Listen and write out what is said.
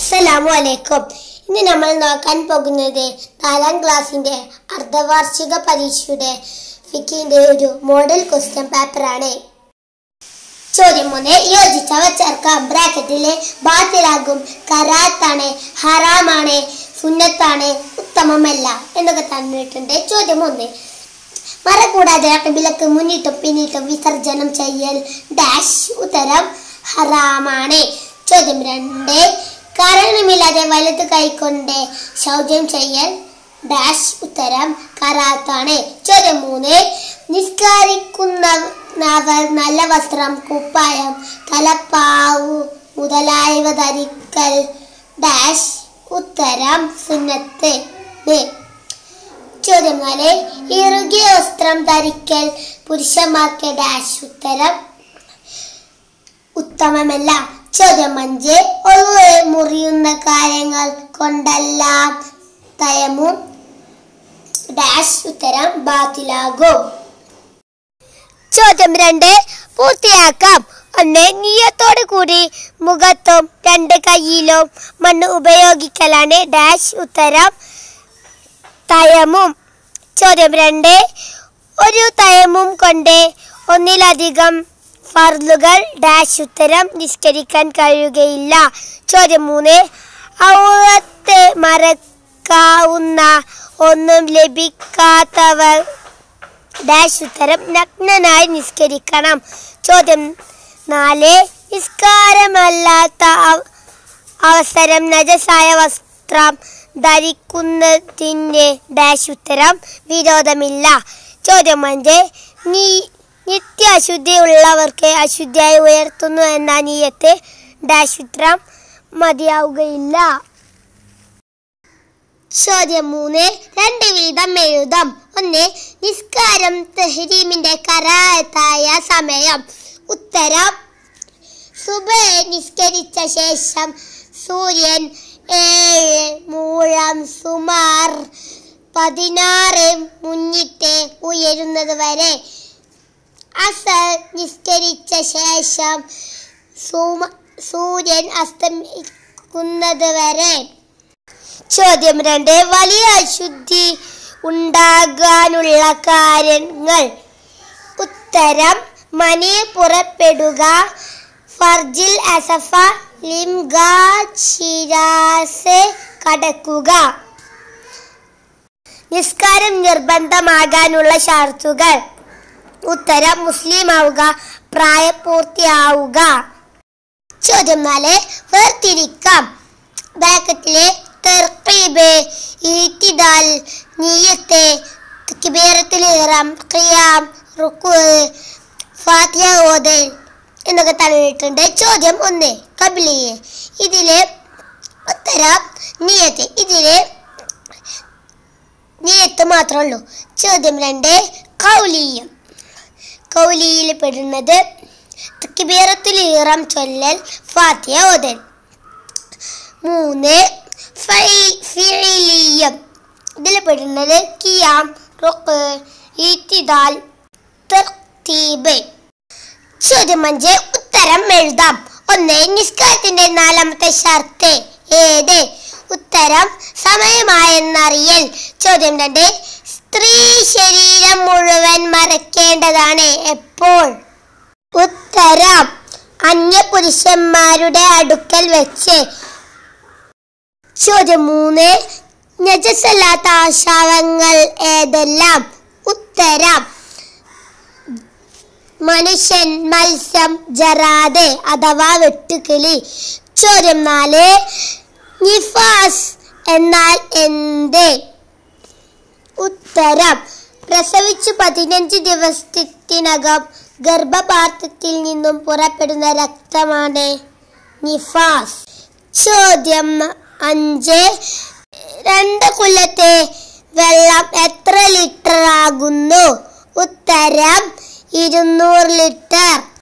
അസ്സലാമു അലൈക്കും ഇന്ന് നമ്മൾ നോക്കാൻ പോകുന്നത് നാലാം ക്ലാസ്സിന്റെ അർദ്ധവാർഷിക പരീക്ഷയുടെ ഫിക്കിന്റെ ഒരു മോഡൽ ക്വസ്റ്റ്യൻ പേപ്പറാണ് ചോദ്യം മൂന്ന് യോജിച്ചവ ചേർക്കാം ബ്രാക്കറ്റിലെ ബാത്തിലാകും കരാത്താണ് ഹറാമാണ് സുന്നത്താണ് ഉത്തമമല്ല എന്നൊക്കെ തന്നിട്ടുണ്ട് ചോദ്യം ഒന്ന് മറ കൂടാതെ വിലക്ക് മുന്നിട്ടും പിന്നിട്ടും വിസർജനം ചെയ്യൽ ഡാഷ് ഉത്തരം ഹറാമാണ് ചോദ്യം രണ്ട് കാരണമില്ലാതെ വലത് കൈകൊണ്ട് ശൗചം ചെയ്യൽ ഡാഷ് ഉത്തരം കറാത്താണ് ചോദ്യം മൂന്ന് നിസ്കാരിക്കുന്നവർ നല്ല വസ്ത്രം കുപ്പായം തലപ്പാവു മുതലായവ ധരിക്കൽ ഡാഷ് ഉത്തരം സുന്നത്ത് ന്. ചോദ്യം നാല് ഇറുകിയ വസ്ത്രം ധരിക്കൽ പുരുഷന്മാർക്ക് ഡാഷ് ഉത്തരം ഉത്തമമല്ല ചോദ്യം അഞ്ച് ഒഴിവ് മുറിയുന്ന കാര്യങ്ങൾ കൊണ്ടെല്ലാം തയമും ഡാഷ് ഉത്തരം ബാത്തിലാകും ചോദ്യം രണ്ട് പൂർത്തിയാക്കാം ഒന്ന് നീയത്തോടു കൂടി മുഖത്തും രണ്ട് കൈയിലും മണ്ണ് ഉപയോഗിക്കലാണ് ഡാഷ് ഉത്തരം തയമും ചോദ്യം രണ്ട് ഒരു തയമും കൊണ്ട് ഒന്നിലധികം ഫർലുകൾ ഡാഷ് ഉത്തരം നിഷ്കരിക്കാൻ കഴിയുകയില്ല ചോദ്യം മൂന്ന് ഔറത്ത് മറക്കാവുന്ന ഒന്നും ലഭിക്കാത്തവർ ഡാഷ് ഉത്തരം നഗ്നനായി നിസ്കരിക്കണം ചോദ്യം നാല് നിസ്കാരമല്ലാത്ത അവ- അവസരം നജസായ വസ്ത്രം ധരിക്കുന്നതിന് ഡാഷ് ഉത്തരം വിരോധമില്ല ചോദ്യം അഞ്ച് നീ നിത്യ അശുദ്ധി ഉള്ളവർക്ക് അശുദ്ധിയായി ഉയർത്തുന്നു എന്ന നീയത്ത് ഡാഷ് ഉത്തരം മതിയാവുകയില്ല ചോദ്യം മൂന്ന് രണ്ട് വീതം എഴുതാം ഒന്ന് നിസ്കാരം തെഹ്രീമിന്റെ കരാത്തായ സമയം ഉത്തരം സുബ നിസ്കരിച്ച ശേഷം സൂര്യൻ ഏഴ് മൂഴം സുമാർ പതിനാറ് മുന്നിട്ട് ഉയരുന്നത് വരെ അസർ നിസ്കരിച്ച ശേഷം സുമ- സൂര്യൻ അസ്തമിക്കുന്നത് വരെ ചോദ്യം രണ്ട് വലിയ അശുദ്ധി ഉണ്ടാകാനുള്ള കാര്യങ്ങൾ ഉത്തരം മനി പുറപ്പെടുക ഫർജിൽ അസഫ ലിംഗ ചിരാസ് കടക്കുക നിസ്കാരം നിർബന്ധമാകാനുള്ള ഷർത്തുകൾ ഉത്തരം മുസ്ലിം ആവുക പ്രായപൂർത്തിയാവുക ചോദ്യം നാല് വേർതിരിക്കാം ബ്രാക്കറ്റിലെ തെർക്കീബ് ഈത്തിദാൽ നീയത്ത് കിബീറത്തിൽ ഇറാം ഖിയാം റുക്കു ഫാത്തിഹ ഓതൽ എന്നൊക്കെ തന്നിട്ടുണ്ട് ചോദ്യം ഒന്ന് കബിലിയെ ഇതിലെ ഉത്തരം നീയത്ത് ഇതിലെ നീയത്ത് മാത്രമേ ഉള്ളൂ ചോദ്യം രണ്ട് കൗലീയം കൗലിയിൽ പെടുന്നത് കിബീറത്തുൽ ഇറാം ചൊല്ലൽ ഫാത്തിഹ ഓതൽ മൂന്ന് ഫൈ- ഫിഇലിയം ഇതിൽ പെടുന്നത് കിയാം റുക്ക് ഈത്തിദാൽ തർത്തീബ് ചോദ്യം അഞ്ച് ഉത്തരം എഴുതാം ഒന്ന് നിസ്കാരത്തിന്റെ നാലാമത്തെ ഷർത്ത് ഏത് ഉത്തരം സമയമായെന്നറിയൽ ചോദ്യം രണ്ട് സ്ത്രീ ശരീരം മുഴുവൻ മറക്കേണ്ടതാണ് എപ്പോൾ ഉത്തരം അന്യപുരുഷന്മാരുടെ അടുക്കൽ വെച്ച് ചോദ്യം മൂന്ന് നജസല്ലാത്ത ആശാവങ്ങൾ ഏതെല്ലാം ഉത്തരം മനുഷ്യൻ മത്സ്യം ജറാദ് അഥവാ വെട്ടുകിളി ചോദ്യം നാല് നിഫാസ് എന്നാൽ എന്ത് ഉത്തരം പ്രസവിച്ച് പതിനഞ്ച് ദിവസത്തിനകം ഗർഭപാത്രത്തിൽ നിന്നും പുറപ്പെടുന്ന രക്തമാണ് നിഫാസ് ചോദ്യം അഞ്ച് രണ്ട് കൊല്ലത്തെ വെള്ളം എത്ര ലിറ്റർ ആകുന്നു ഉത്തരം ഇരുന്നൂറ് ലിറ്റർ